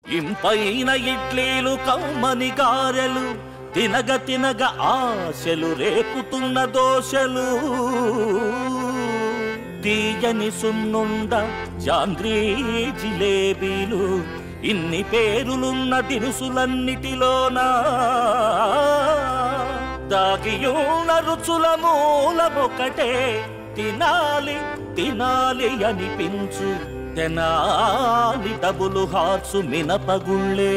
ఇంపైన ఇడ్లీలు కమ్మని గారెలు తినగ తినగ ఆశలు రేపుతున్న దోశలు తీయని సున్నుండ జాంగ్రీ జిలేబీలు ఇన్ని పేరులున్న దినుసులన్నిటిలోనా దాగియున్న రుచుల మూలమొకటే తినాలి తినాలి అనిపించు తెనాలి డబులు హార్సు మినపగుళ్ళే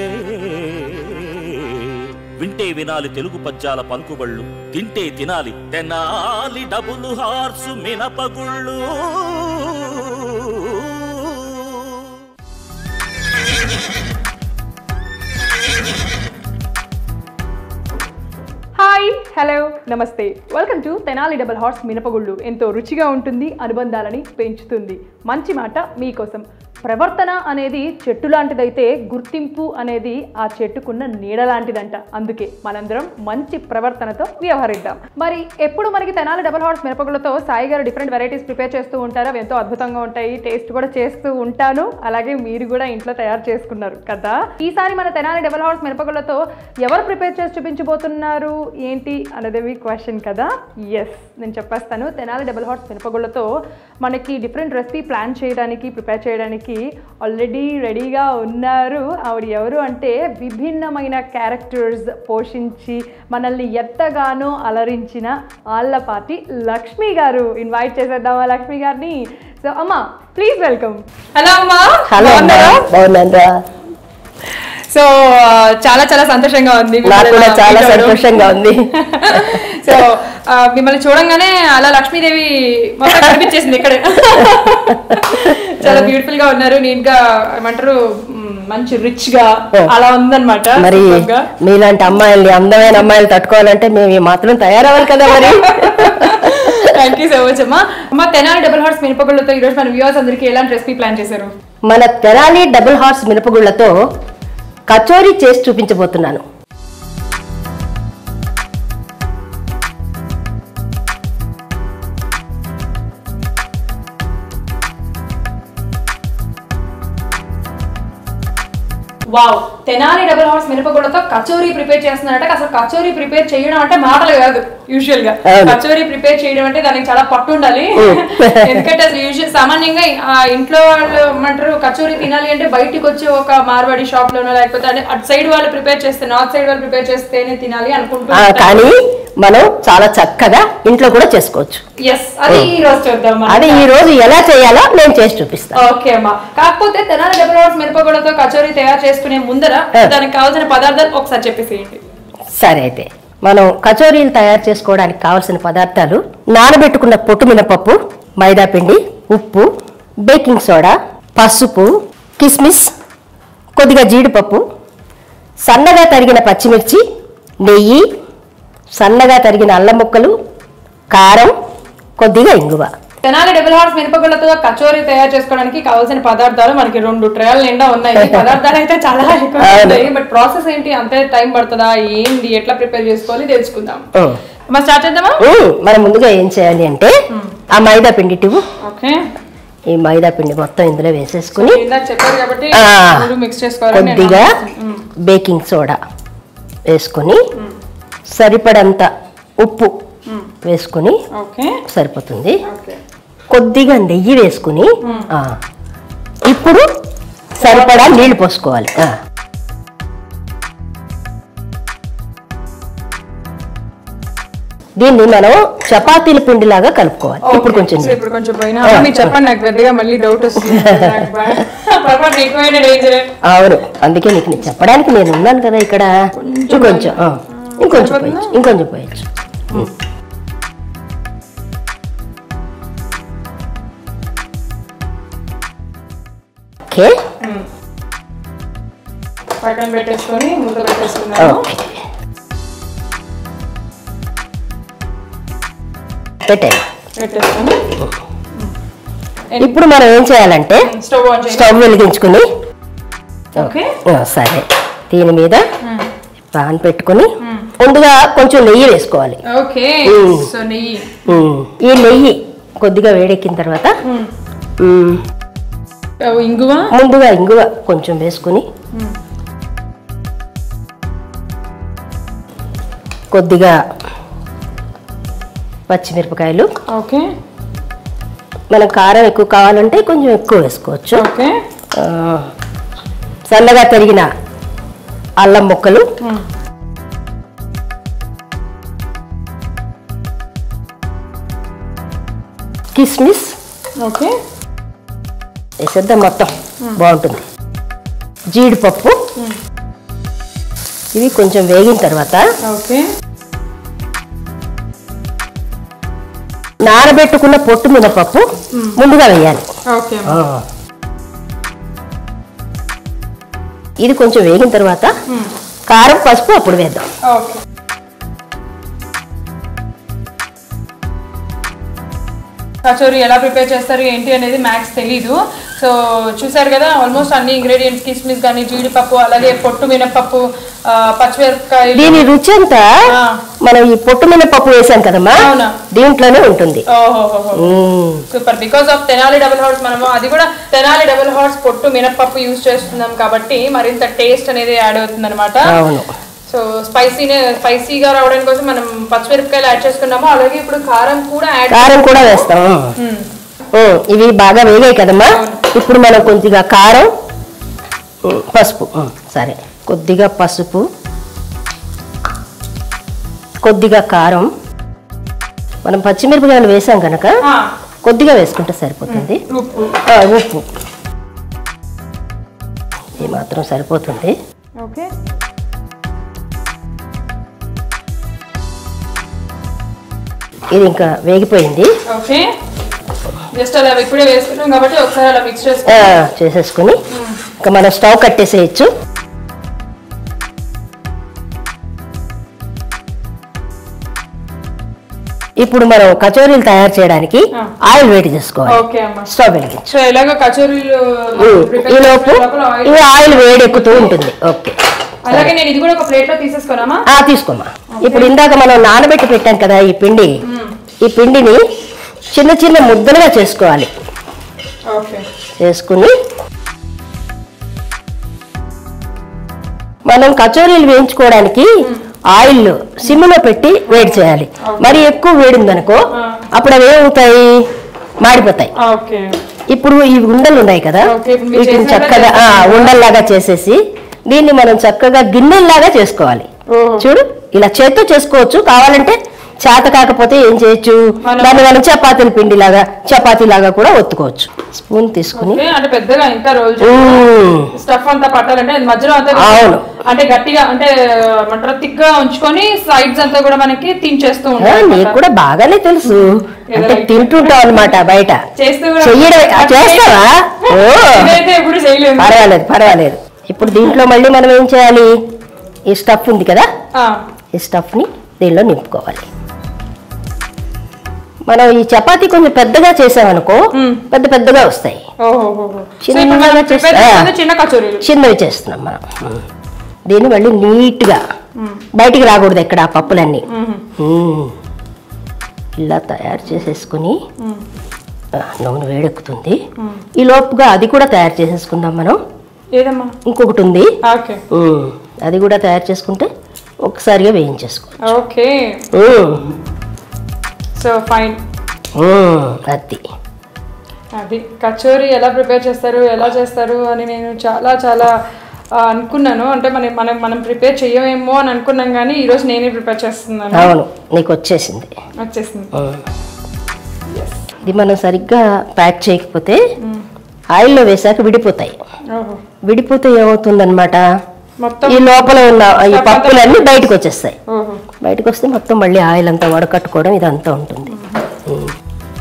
వింటే వినాలి తెలుగు పద్యాల పలుకుబళ్ళు తింటే తినాలి తెనాలి డబులు హార్సు మినపగుళ్ళు హాయ్ హలో నమస్తే welcome to Tenali double horse మినపగుళ్ళు ఎంతో రుచిగా ఉంటుంది అనుబంధాలని పెంచుతుంది మంచి మాట మీకోసం ప్రవర్తన అనేది చెట్టు లాంటిదైతే గుర్తింపు అనేది ఆ చెట్టుకున్న నీడ లాంటిదంట అందుకే మనందరం మంచి ప్రవర్తనతో వ్యవహరిద్దాం మరి ఎప్పుడు మనకి తెనాలి డబల్ హార్స్ మిరపగుళ్ళతో Sai garu different varieties prepare చేస్తూ ఉంటారు అవి ఎంతో అద్భుతంగా ఉంటాయి టేస్ట్ కూడా చేస్తూ ఉంటాను అలాగే మీరు కూడా ఇంట్లో తయారు చేసుకున్నారు కదా ఈసారి మన తెనాలి డబల్ హార్స్ మిరపగుళ్ళతో ఎవరు ప్రిపేర్ చేసి చూపించబోతున్నారు ఏంటి అనేది క్వశ్చన్ కదా ఎస్ నేను చెప్పేస్తాను తెనాలి డబల్ హార్స్ మిరపగుళ్ళతో మనకి డిఫరెంట్ రెసిపీ ప్లాన్ చేయడానికి ప్రిపేర్ చేయడానికి ఆల్రెడీ రెడీగా ఉన్నారు ఆవిడ ఎవరు అంటే విభిన్నమైన క్యారెక్టర్స్ పోషించి మనల్ని ఎంతగానో అలరించిన ఆళ్ళపాటి లక్ష్మి గారు ఇన్వైట్ చేసేద్దామా లక్ష్మి గారిని సో అమ్మా ప్లీజ్ వెల్కమ్ హలో అమ్మా హలో బాగున్నారా? బాగున్నారా సో ఆ, చాలా చాలా సంతోషంగా ఉంది నాకు మిమ్మల్ని కూడా ఇలా చాలా meet అవ్వడం. సంతోషంగా ఉంది సో ఆ, మిమ్మల్ని చూడంగానే అలా లక్ష్మీదేవి మొత్తం కనిపించేసింది ఇక్కడే చాలా బ్యూటిఫుల్ గా ఉన్నారు నీట్ గా ఏమంటారు మ్, మంచి రిచ్ గా అలా ఉందన్నమాట మరి superb గా. మీలాంటి అమ్మాయిల్ని అందమైన అమ్మాయిలు తట్టుకోవాలంటే మేము ఈ మాత్రం తయారవ్వాలి కదా మరి థ్యాంక్ యూ సో మచ్ అమ్మా అమ్మ తెనాలి డబుల్ హార్స్ మినపగుళ్ళతో ఈరోజు మన వ్యూవర్స్ అందరికీ ఎలాంటి రెసిపీ ప్లాన్ చేశారు మన తెరాలి డబుల్ హార్స్ మినపగుళ్ళతో కచోరీ చేసి చూపించబోతున్నాను వావ్ తెనాలి డబుల్ హార్స్ మినపగుళ్ళతో కచోరీ ప్రిపేర్ చేస్తున్నారంటే అసలు కచోరీ ప్రిపేర్ చేయడం అంటే మాటలు కాదు యూజువల్ గా అవును. కచోరీ ప్రిపేర్ చేయడం అంటే దానికి చాలా పట్టు ఉండాలి ఎందుకంటే అసలు యూజువల్ సామాన్యంగా ఆ ఇంట్లో వాళ్ళు ఏమంటారు కచోరీ తినాలి అంటే బయటికి వచ్చి ఒక మార్వాడి షాప్ లోనో లేకపోతే అంటే అటు సైడ్ వాళ్ళు ప్రిపేర్ చేస్తే నార్త్ సైడ్ వాళ్ళు ప్రిపేర్ చేస్తేనే తినాలి అనుకుంటూ ఆ, కానీ మనం చాలా చక్కగా ఇంట్లో కూడా చేసుకోవచ్చు ఎస్ అది ఈ రోజు చూద్దాం మనం. అది ఈ రోజు ఎలా చేయాలో నేను చేసి చూపిస్తాను ఓకే అమ్మా కాకపోతే తెనాలి డబుల్ హార్స్ మిరపగుళ్ళతో కచోరీ తయారు చేసుకునే ముందర ఆ. దానికి కావాల్సిన పదార్థాలు ఒకసారి చెప్పేసేయండి సరే అయితే మనం కచోరీలు తయారు చేసుకోవడానికి కావలసిన పదార్థాలు నానబెట్టుకున్న పొట్టు మినపప్పు మైదా పిండి ఉప్పు బేకింగ్ సోడా పసుపు కిస్మిస్ కొద్దిగా జీడిపప్పు సన్నగా తరిగిన పచ్చిమిర్చి నెయ్యి సన్నగా తరిగిన అల్లం ముక్కలు కారం కొద్దిగా ఇంగువ తెనాలి డబుల్ హార్స్ మిరపగుళ్ళతో కచోరీ తయారు చేసుకోవడానికి కావాల్సిన పదార్థాలు మనకి రెండు ట్రయల్ నిండా ఉన్నాయి ఈ పదార్థాలు అయితే చాలా ఎక్కువ అవును. ఉన్నాయి బట్ ప్రాసెస్ ఏంటి అంతే టైం పడుతుందా ఏంటి ఎట్లా ప్రిపేర్ చేసుకోవాలి తెలుసుకుందాం ఓ. అమ్మా స్టార్ట్ చేద్దామా ఉమ్, మనం ముందుగా ఏం చేయాలి అంటే ఆ మైదా పిండి టివ్వు ఓకే ఈ మైదా పిండి మొత్తం ఇందులో వేసేసుకుని ఇందాక చెప్పారు కాబట్టి ఆ, మిక్స్ చేసుకోవాలని నేను కొద్దిగా ఆలోచిస్తున్నాను. మ్మ్. బేకింగ్ సోడా వేసుకొని సరిపడంత ఉప్పు వేసుకుని ఓకే సరిపోతుంది ఓకే కొద్దిగా నెయ్యి వేసుకుని ఆ, ఇప్పుడు సరిపడా నీళ్లు పోసుకోవాలి ఆ. దీన్ని మనం చపాతీల పిండిలాగా కలుపుకోవాలి ఇప్పుడు కొంచెం సో ఇప్పుడు కొంచెం పోయినా ఆ. మీరు చెప్పండి నాకు పెద్దగా మళ్ళీ డౌట్ వస్తుంది నాకు భయం. పొరపాటున ఎక్కువైన డేంజర్ అవును అందుకే నీకు నేను చెప్పడానికి నేను ఉన్నాను కదా ఇక్కడ ఇంకొంచెం ఆ, ఇంకొంచెం పోయచ్చు ఇంకొంచెం పోయచ్చు ఓకే పక్కన పెట్టేసుకొని మూత పెట్టేసుకున్నాము ఓకే పెట్టాను పెట్టేసుకొని ఇప్పుడు మనం ఏం చేయాలంటే స్టవ్ ఆన్ చేయండి స్టవ్ వెలిగించుకుని ఓకే ఆ, సరే దీని మీద పాన్ పెట్టుకుని ముందుగా కొంచెం నెయ్యి వేసుకోవాలి ఓకే మ్మ్. సో నెయ్యి ఉమ్, ఈ నెయ్యి కొద్దిగా వేడెక్కిన తర్వాత ఉమ్, ఓ, ఇంగువ ముందుగా ఇంగువ కొంచెం వేసుకుని కొద్దిగా పచ్చిమిరపకాయలు ఓకే మనకు కారం ఎక్కువ కావాలంటే కొంచెం ఎక్కువ వేసుకోవచ్చు ఓకే ఆ, సన్నగా తరిగిన అల్లం ముక్కలు కిస్మిస్ ఓకే వేసేద్దాం మొత్తం బాగుంటుంది జీడిపప్పు ఇవి కొంచెం వేగిన తర్వాత ఓకే నానబెట్టుకున్న పొట్టు మినపప్పు ముందుగా వేయాలి ఓకే ఆ. ఇది కొంచెం వేగిన తర్వాత కారం పసుపు అప్పుడు వేద్దాం ఓకే కచోరీ ఎలా ప్రిపేర్ చేస్తారు ఏంటి అనేది మ్యాక్స్ తెలీదు సో చూసారు కదా ఆల్మోస్ట్ అన్ని ఇంగ్రీడియంట్స్ కిస్మిస్ కానీ జీడిపప్పు అలాగే పొట్టు మినపప్పు ఆ, పచ్చిమిరపకాయలు దీని రుచి అంతా ఆ. మనం ఈ పొట్టు మినపప్పు వేసాం కదమ్మా అవునా. దీంట్లోనే ఉంటుంది ఓహోహోహో మ్మ్. Super because of Tenali double horse మనము అది కూడా తెనాలి డబుల్ హార్స్ పొట్టు మినపప్పు యూజ్ చేస్తున్నాం కాబట్టి మరింత టేస్ట్ అనేది యాడ్ అవుతుంది అనమాట అవును సో స్పైసీనే స్పైసీగా రావడానికి కోసం మనం పచ్చిమిరపకాయలు యాడ్ చేసుకున్నాము అలాగే ఇప్పుడు కారం కూడా యాడ్ కారం కూడా వేస్తాం మ్మ్. ఉమ్, ఇవి బాగా వేగాయి కదమ్మా ఇప్పుడు మనం కొద్దిగా కారం ఉమ్, పసుపు ఉమ్, సరే కొద్దిగా పసుపు కొద్దిగా కారం మనం పచ్చిమిరపకాయలు వేసాం కనుక ఆ, కొద్దిగా వేసుకుంటే సరిపోతుంది ఉప్పు ఆ, ఉప్పు ఇది మాత్రం సరిపోతుంది ఓకే ఇది ఇంకా వేగిపోయింది ఓకే జస్ట్ అలా ఇప్పుడే వేసుకున్నాం కాబట్టి ఒకసారి అలా మిక్స్ ఆ, చేసుకున్నాం చేసేసుకుని ఇంకా మనం స్టవ్ కట్టేసేయచ్చు ఇప్పుడు మనం కచోరీలు తయారు చేయడానికి ఆ. ఆయిల్ వేడి చేసుకోవాలి ఓకే అమ్మా స్టవ్ వెలిగించు సో ఎలాగో కచోరీలు ఉమ్, prepare ఈ లోపు చేసుకునే లోపల ఆయిల్ ఇది ఆయిల్ వేడి ఎక్కుతూ ఉంటుంది ఓకే అలాగే నేను ఇది కూడా ఒక ప్లేట్ లో తీసేసుకోనామా ఆ తీసుకోమా ఇప్పుడు ఇందాక మనం నానబెట్టి పెట్టాం కదా ఈ పిండి ఈ పిండిని చిన్న చిన్న ముద్దలుగా చేసుకోవాలి ఓకే చేసుకుని మనం కచోరీలు వేయించుకోవడానికి ఆయిల్ సిమ్లో పెట్టి వేడి చేయాలి మరి ఎక్కువ వేడిందనుకో అప్పుడు అవి ఏమవుతాయి మాడిపోతాయి ఓకే ఇప్పుడు ఈ ఉండలు ఉన్నాయి కదా ఓకే, ఇప్పుడు మీరు వీటిని చేసినట్లే చక్కగా ఆ, చేస్తారా? ఉండల్లాగా చేసేసి దీన్ని మనం చక్కగా గిన్నెల్లాగా చేసుకోవాలి ఓహో. చూడు ఇలా చేత్తో చేసుకోవచ్చు కావాలంటే చేత కాకపోతే ఏం చేయొచ్చు మనం- దాన్ని మనం చపాతీల పిండి లాగా చపాతీ లాగా కూడా ఒత్తుకోవచ్చు స్పూన్ తీసుకుని ఓకే అంటే పెద్దగా ఇంకా రోల్ మ్మ్. స్టఫ్ అంతా పట్టాలంటే అది మధ్యలో అంతా అవును. అంటే గట్టిగా అంటే ఏమంటారు థిక్ గా ఉంచుకొని సైడ్స్ అంతా కూడా మనకి తించేస్తూ ఆ, ఉంటాయి నీకు అన్నమాట. కూడా బాగానే తెలుసు అంటే like- తింటుంటావు అనమాట బయట చేస్తూ కూడా చెయ్యడం ఆ, చేస్తావా ఓ ఇదైతే ఎప్పుడు చేయలేదు పర్వాలేదు పర్వాలేదు ఇప్పుడు దీంట్లో మళ్ళీ మనం ఏం చేయాలి ఈ స్టఫ్ ఉంది కదా ఆ, ఈ స్టఫ్ని దీనిలో నింపుకోవాలి మనం ఈ చపాతీ కొంచెం పెద్దగా చేసామనుకో మ్మ్. పెద్ద పెద్దగా వస్తాయి ఓహోహోహో. సో చిన్నగా ఇప్పుడు మనం చేస్తా- prepare చేస్తుంది చిన్న కచోరీలు చిన్నవి చేస్తున్నాం మనం దీన్ని మళ్ళీ నీట్గా బయటికి రాకూడదు ఎక్కడ ఆ పప్పులన్నీ మ్మ్. మ్మ్. ఇలా తయారు చేసేసుకుని మ్మ్. ఆ, నూనె వేడెక్కుతుంది ఈ లోపుగా అది కూడా తయారు చేసేసుకుందాం మనం ఏదమ్మా ఇంకొకటి ఉంది ఓకే మ్మ్. అది కూడా తయారు చేసుకుంటే ఒకసారిగా వేయించేసుకో okay hmm. So fine hmm. అది అది కచోరీ ఎలా ప్రిపేర్ చేస్తారు ఎలా చేస్తారు అని నేను చాలా చాలా ఆ, అనుకున్నాను అంటే మనం మనం మనం ప్రిపేర్ చేయమేమో అని అనుకున్నాం కానీ ఈరోజు నేనే ప్రిపేర్ చేస్తున్నాను అవును నీకు వచ్చేసింది వచ్చేసింది మ్మ్. ఇది మనం సరిగ్గా ప్యాక్ చేయకపోతే ఆయిల్లో వేసాక విడిపోతాయి ఓహో విడిపోతే ఏమవుతుందన్నమాట మొత్తం ఈ లోపల ఉన్న ఈ పప్పులన్నీ బయటకు వచ్చేస్తాయి ఓహో బయటకు వస్తే మొత్తం మళ్ళీ ఆయిల్ అంతా వడకట్టుకోవడం ఇదంతా ఉంటుంది మ్మ్.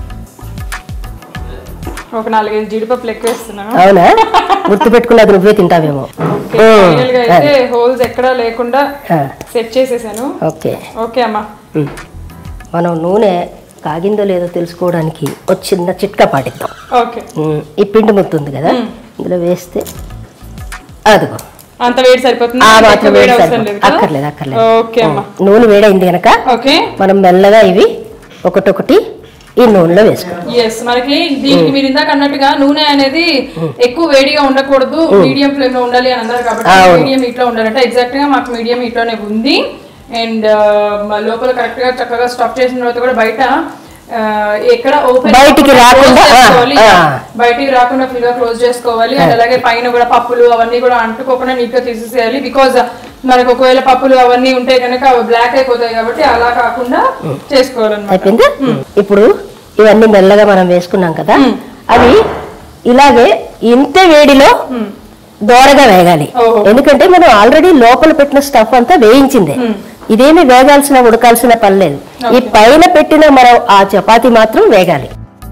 ఒక నాలుగైదు జీడిపప్పులు ఎక్కువ వేస్తున్నాను అవునా గుర్తుపెట్టుకున్నది నువ్వే తింటావేమో ఓకే ఫైనల్ గా అయితే హోల్స్ ఎక్కడా లేకుండా ఆ, సెట్ చేసేసాను ఓకే ఓకే అమ్మా మ్మ్. మనం నూనె కాగిందో లేదో తెలుసుకోవడానికి ఒక చిన్న చిట్కా పాటిద్దాం ఓకే మ్మ్. ఈ పిండి ముద్ద ఉంది కదా ఇందులో వేస్తే అదిగో అంత వేడి సరిపోతుంది ఆ ఎక్కువ మాత్రం వేడి వేడి అవసరం సరిపోతుంది. లేదు కదా? అక్కర్లేదు అక్కర్లేదు ఓకే అమ్మా నూనె వేడైంది కనుక ఓకే మనం మెల్లగా ఇవి ఒకటొకటి ఈ నూనెలో వేసుకోవాలి ఎస్ మనకి దీనికి మీరు ఇందాక అన్నట్టుగా నూనె అనేది ఎక్కువ వేడిగా ఉండకూడదు మీడియం ఫ్లేమ్ లో ఉండాలి అని అన్నారు కాబట్టి అవును. మీడియం హీట్ లో ఉండాలంటే ఎగ్జాక్ట్ గా మాకు మీడియం హీట్ లోనే ఉంది అండ్ లోపల కరెక్ట్ గా చక్కగా స్టఫ్ చేసిన తర్వాత కూడా బయట ఆ, ఎక్కడ ఓపెన్ బయటికి రాకుండా, ఆ, ఆ. బయటికి రాకుండా ఫుల్ గా క్లోజ్ చేసుకోవాలి అండ్ అలాగే పైన కూడా పప్పులు అవన్నీ కూడా అంటుకోకుండా నీట్ గా తీసేసేయాలి బికాజ్ మనకు ఒకవేళ పప్పులు అవన్నీ ఉంటే కనుక అవి బ్లాక్ అయిపోతాయి కాబట్టి అలా కాకుండా చేసుకోవాలన్నమాట అయిపోయిందా ఇప్పుడు ఇవన్నీ మెల్లగా మనం వేసుకున్నాం కదా అవి ఇలాగే ఇంత వేడిలో దోరగా వేగాలి ఓహో. ఎందుకంటే మనం ఆల్రెడీ లోపల పెట్టిన స్టఫ్ అంతా వేయించిందే ఇదేమి వేగాల్సిన ఉడకాల్సిన పని లేదు ఈ పైన పెట్టిన మనం ఆ చపాతి మాత్రం వేగాలి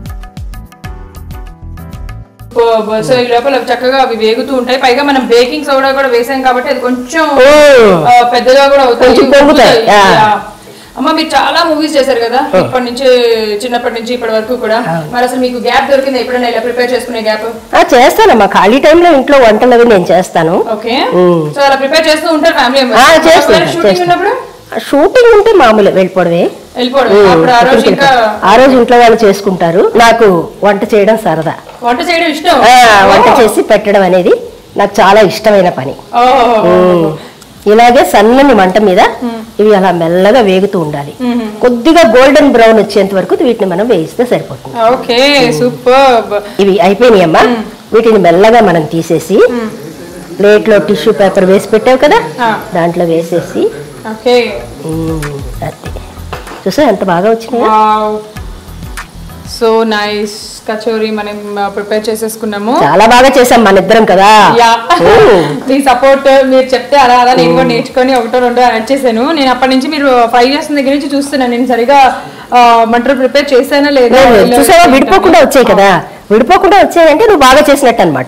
బ- బ- సో ఈ లోపల చక్కగా అవి వేగుతూ ఉంటాయి పైగా మనం బేకింగ్ సోడా కూడా వేసాం కాబట్టి అది కొంచెం ఓ. ఆ, పెద్దగా కూడా అవుతాయి కొంచెం పొంగుతాయి. ఉబ్బుతాయి. ఆ. యా. అమ్మ మీరు చాలా మూవీస్ చేశారు కదా ఇప్పటి నుంచి చిన్నప్పటి నుంచి ఇప్పటి వరకు కూడా మరి అసలు మీకు గ్యాప్ దొరికింది ఎప్పుడైనా ఇలా ప్రిపేర్ చేసుకునే గ్యాప్ ఆ చేస్తానమ్మా ఖాళీ టైంలో ఇంట్లో వంటలు అవి నేను చేస్తాను ఓకే మ్మ్. సో అలా ప్రిపేర్ చేస్తూ ఉంటారు ఫ్యామిలీ ఆ, చేస్తాను, షూటింగ్ చేస్తాను. ఉన్నప్పుడు షూటింగ్ ఉంటే మామూలు వెళ్ళిపోవడమే వెళ్ళిపోవడం ఉమ్, అప్పుడు ఆ రోజు ఇంకా ఆ రోజు ఇంట్లో వాళ్ళు చేసుకుంటారు నాకు వంట చేయడం సరదా వంట చేయడం ఇష్టం ఆ, వంట చేసి పెట్టడం అనేది నాకు చాలా ఇష్టమైన పని ఓ. ఉమ్. ఇలాగే సన్నని మంట మీద ఇవి అలా మెల్లగా వేగుతూ ఉండాలి కొద్దిగా గోల్డెన్ బ్రౌన్ వచ్చేంత వరకు వీటిని మనం వేయిస్తే సరిపోతుంది ఓకే సూపర్ ఇవి అయిపోయినాయమ్మా వీటిని మెల్లగా మనం తీసేసి ప్లేట్లో టిష్యూ పేపర్ వేసి పెట్టావు కదా ఆ. దాంట్లో వేసేసి ఓకే ఉమ్, అది చూసా ఎంత బాగా వచ్చినాయా వావ్ సో నైస్ కచోరీ మనం ప్రిపేర్ చేసేసుకున్నాము చాలా బాగా చేసాం మన ఇద్దరం కదా యా ఉమ్. మీ సపోర్ట్ మీరు చెప్తే అలా అలా నేను కూడా నేర్చుకొని ఒకటో రెండో యాడ్ చేశాను నేను అప్పటి నుంచి మీరు ఫైవ్ ఇయర్స్ దగ్గర నుంచి చూస్తున్నాను నేను సరిగా మంటలు ప్రిపేర్ చేశానా లేదా లేదు, చూసావా విడిపోకుండా వచ్చాయి కదా విడిపోకుండా వచ్చాయంటే నువ్వు బాగా చేసినట్టు అనమాట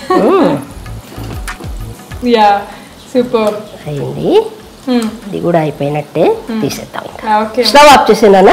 యా సూపర్ అయింది ఇది కూడా అయిపోయినట్టే తీసేద్దాం ఇంకా ఓకే స్టవ్ ఆఫ్ చేసిందన్నా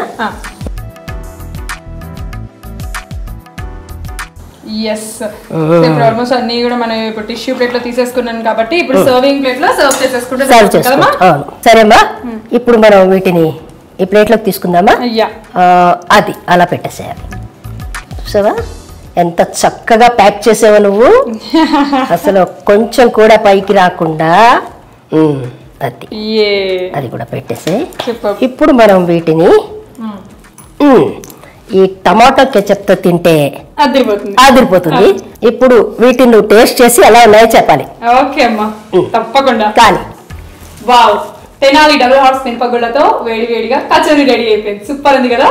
ఎస్ ఇప్పుడు ఆల్మోస్ట్ అన్ని కూడా మనం ఇప్పుడు టిష్యూ ప్లేట్ లో తీసేసుకున్నాను కాబట్టి ఇప్పుడు సర్వింగ్ ప్లేట్ లో సర్వ్ చేసేసుకుంటే సర్వ్ సరిపోతుంది కదమ్మా చేసుకోవచ్చు అవును సరేమ్మా ఇప్పుడు మనం వీటిని ఈ ప్లేట్లోకి తీసుకుందామా అయ్యా ఆ, అది అలా పెట్టేసేయాలి చూసావా ఎంత చక్కగా ప్యాక్ చేసావా నువ్వు అసలు కొంచెం కూడా పైకి రాకుండా ఉమ్, అది ఏ అది కూడా పెట్టేసే సూపర్ ఇప్పుడు మనం వీటిని ఉమ్, ఈ టమాటో కెచప్తో తింటే అదిరిపోతుంది ఆదిరిపోతుంది ఇప్పుడు వీటిని నువ్వు టేస్ట్ చేసి ఎలా ఉన్నాయో చెప్పాలి ఓకే అమ్మా తప్పకుండా కానీ వావ్ తెనాలి డబుల్ హార్స్ మినపగుళ్ళతో వేడి వేడిగా కచోరీ రెడీ అయిపోయింది సూపర్ ఉంది కదా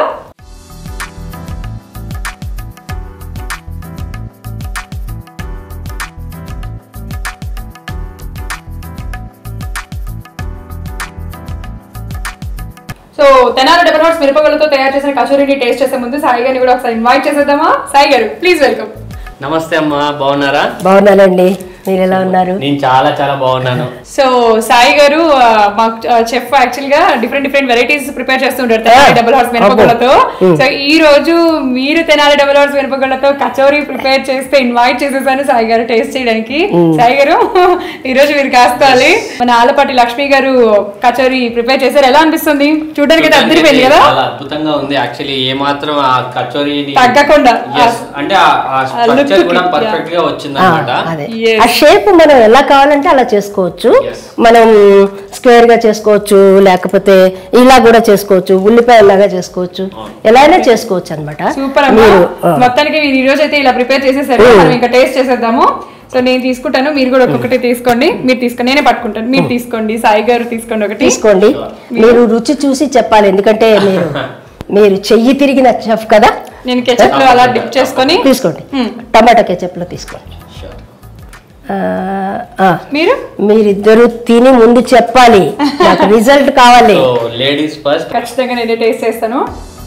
సో తెనాలి డబుల్ హార్స్ మిరపగుళ్ళతో తయారు చేసిన కచోరీని టేస్ట్ చేసే ముందు సాయి గారిని కూడా ఒకసారి ఇన్వైట్ చేసేద్దామా సాయి గారు ప్లీజ్ వెల్కమ్ నమస్తే అమ్మా బాగున్నారా బాగున్నానండి మీరు ఎలా ఉన్నారు నేను చాలా చాలా బాగున్నాను సో సాయి గారు ఆ, మాకు చెఫ్ యాక్చువల్ గా డిఫరెంట్ డిఫరెంట్ వెరైటీస్ ప్రిపేర్ చేస్తుంటారు తెనాలి Ah, డబుల్ హార్స్ మినపగుళ్ళతో అబ్బో. సో ఈ రోజు మీరు తెనాలి డబుల్ హార్స్ మినపగుళ్ళతో కచోరీ ప్రిపేర్ చేస్తే ఇన్వైట్ చేసేసాను సాయి గారు టేస్ట్ చేయడానికి సాయి గారు ఈ రోజు మీరు కాస్తాలి మన ఆలపాటి లక్ష్మి గారు కచోరీ ప్రిపేర్ చేశారు ఎలా అనిపిస్తుంది చూడడానికి అయితే అద్దరిపోయింది కదా చాలా అద్భుతంగా ఉంది యాక్చువల్లీ ఏ మాత్రం ఆ కచోరీ తగ్గకుండా. అంటే ఆ ఆ స్ట్రక్చర్ look కూడా కి, పర్ఫెక్ట్ గా వచ్చింది ఆ, అనమాట అదే Yes. ఆ షేప్ మనం ఎలా కావాలంటే అలా చేసుకోవచ్చు Yes. మనం స్క్వేర్ గా చేసుకోవచ్చు లేకపోతే ఇలా కూడా చేసుకోవచ్చు ఉల్లిపాయ లాగా చేసుకోవచ్చు ఎలా అయినా చేసుకోవచ్చు అనమాట సూపర్ అమ్మా మీరు ఆ, మొత్తానికి మీరు ఈ రోజు అయితే ఇలా ప్రిపేర్ చేసేసారు Mm. మనం ఇంకా టేస్ట్ చేసేద్దాము సో నేను తీసుకుంటాను మీరు కూడా ఒక్కొక్కటి తీసుకోండి మీరు తీసుకోండి నేనే పట్టుకుంటాను మీరు తీసుకోండి సాయి గారు తీసుకోండి ఒకటి తీసుకోండి మీరు రుచి చూసి చెప్పాలి ఎందుకంటే మీరు మీరు చెయ్యి తిరిగిన చెఫ్ కదా నేను కెచప్ లో అలా డిప్ చేసుకొని తీసుకోండి Hmm. టమాటా కెచప్ లో తీసుకోండి ఆ, ఆ, మీరు మీరిద్దరూ తిని ముందు చెప్పాలి నాకు రిజల్ట్ కావాలి సో లేడీస్ ఫస్ట్ ఖచ్చితంగా నేను టేస్ట్ చేస్తాను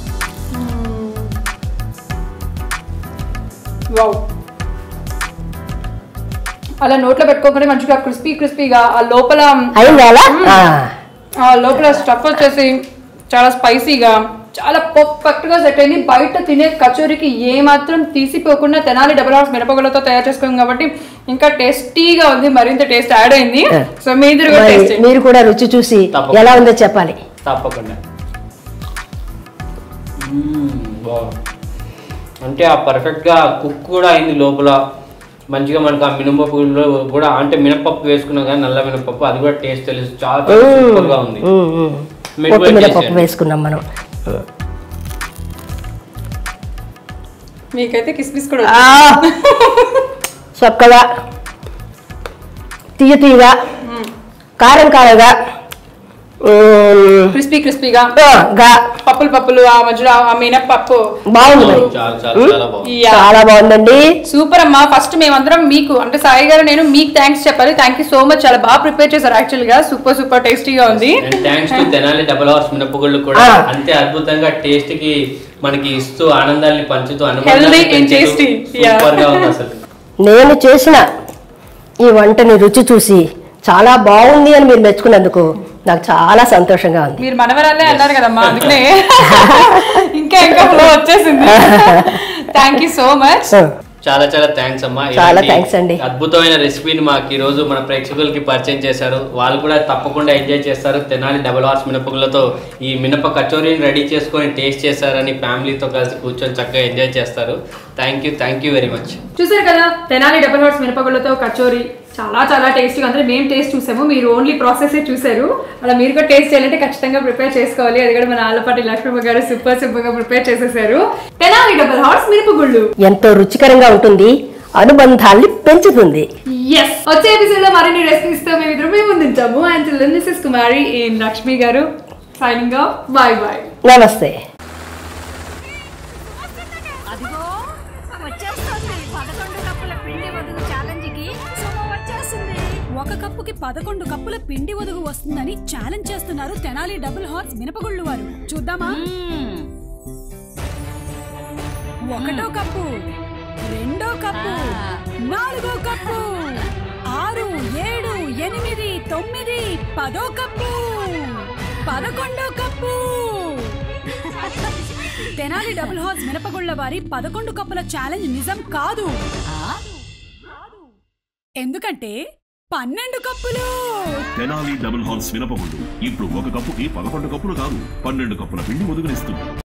వావ్ అలా నోట్లో పెట్టుకోగానే మంచిగా క్రిస్పీ క్రిస్పీగా ఆ లోపల అయింది అలా ఆ. ఆ లోపల స్టఫ్ వచ్చేసి చాలా స్పైసీగా చాలా పర్ఫెక్ట్ గా సెట్ అయింది బయట తినే కచోరీకి ఏ మాత్రం తీసిపోకుండా తెనాలి డబుల్ హార్స్ మిరపగులతో తయారు చేసుకోం కాబట్టి ఇంకా టేస్టీగా ఉంది మరింత టేస్ట్ యాడ్ అయింది Yeah. సో మీ ఇద్దరు కూడా మరి టేస్ట్ చేయండి. మీరు కూడా రుచి చూసి తప్పకుండా. ఎలా ఉందో చెప్పాలి తప్పకుండా బాగుంది అంటే ఆ పర్ఫెక్ట్గా కుక్ కూడా అయింది లోపల మంచిగా మనకు ఆ మినపప్పు కూడా అంటే మినపప్పు వేసుకున్నాం కానీ నల్ల మినపప్పు అది కూడా టేస్ట్ తెలుసు చాలా సూపర్ గా ఉంది ఉమ్, ఉమ్. మీరు పొట్టు కూడా మీద taste పప్పు చేయండి. వేసుకున్నాం మనం మీకైతే కిస్మిస్ కూడా ఆ, చక్కగా తీయ తీయగా కారం కారంగా ఉమ్, క్రిస్పీ క్రిస్పీగా ఆ, గా పప్పులు పప్పులు ఆ మధ్యలో ఆ మినప్పప్పు బాగుంది మరి చాలా చాలా చాలా బాగుంది యా. చాలా బాగుందండి సూపర్ అమ్మా ఫస్ట్ మేమందరం మీకు అంటే సాయి గారు నేను మీకు థ్యాంక్స్ చెప్పాలి థ్యాంక్ యూ సో మచ్ చాలా బాగా ప్రిపేర్ చేశారు యాక్చువల్ గా సూపర్ సూపర్ టేస్టీగా ఉంది and thanks to Tenali double horse మినపగుళ్ళు కూడా ఆ. అంతే అద్భుతంగా టేస్ట్ కి మనకి ఇస్తూ ఆనందాన్ని పంచుతూ Healthy and tasty. Yeah. Super గా ఉంది అసలు నేను చేసిన ఈ వంటని రుచి చూసి చాలా బాగుంది అని మీరు మెచ్చుకున్నందుకు నాకు చాలా సంతోషంగా ఉంది మీరు మనవరాలే అన్నారు కదమ్మా అందుకనే ఇంకా ఇంకా ఫ్లో వచ్చేసింది థ్యాంక్ యూ సో మచ్ చాలా చాలా థ్యాంక్స్ అమ్మా చాలా ఇలాంటి thanks అండి. అద్భుతమైన రెసిపీని మాకు ఈ రోజు మన ప్రేక్షకులకి పరిచయం చేశారు వాళ్ళు కూడా తప్పకుండా ఎంజాయ్ చేస్తారు తెనాలి డబల్ హార్స్ మినపగులతో ఈ మినప కచోరీని రెడీ చేసుకొని టేస్ట్ చేశారని ఫ్యామిలీతో కలిసి కూర్చొని చక్కగా ఎంజాయ్ చేస్తారు thank you thank you very much చూసారు కదా తెనాలి డబల్ హార్ట్స్ మిరపగుళ్ళతో కచోరీ చాలా చాలా టేస్టీగా అంటే మేము టేస్ట్ చూసాము మీరు ఓన్లీ ప్రాసెస్ చూసారు అలా మీరు కూడా టేస్ట్ చేయాలంటే ఖచ్చితంగా ప్రిపేర్ చేసుకోవాలి అది కూడా మన ఆలపాటి లక్ష్మమ్మ గారు సూపర్ సూపర్ గా ప్రిపేర్ చేసేసారు తెనాలి డబల్ హార్ట్స్ మిరపగుళ్ళు ఎంతో రుచికరంగా ఉంటుంది అనుబంధాల్ని పెంచుతుంది ఎస్ వచ్చే ఎపిసోడ్ లో మరిన్ని రెసిపీస్ తో మేము ఇద్దరు మేము ముందుంటాము and this is Kumari in Lakshmi garu signing of bye bye నమస్తే అదిగో వచ్చేస్తుంది పదకొండు కప్పుల పిండి వదుగు ఛాలెంజ్కి సుమ వచ్చేస్తుంది ఒక కప్పుకి పదకొండు కప్పుల పిండి వదుగు వస్తుందని ఛాలెంజ్ చేస్తున్నారు తెనాలి డబుల్ హార్స్ మినపగుళ్ళు వారు చూద్దామా ఒకటో కప్పు రెండో కప్పు నాలుగో కప్పు ఆరు ఏడు ఎనిమిది తొమ్మిది పదో కప్పు పదకొండో కప్పు తెనాలి డబుల్ హార్స్ మినపగుళ్ళ వారి పదకొండు కప్పుల ఛాలెంజ్ నిజం కాదు ఎందుకంటే పన్నెండు కప్పులు తెనాలి డబుల్ హార్స్ వినపగుండు ఇప్పుడు ఒక కప్పుకి పదకొండు కప్పులు కాదు పన్నెండు కప్పుల పిండి ఒదుగునిస్తుంది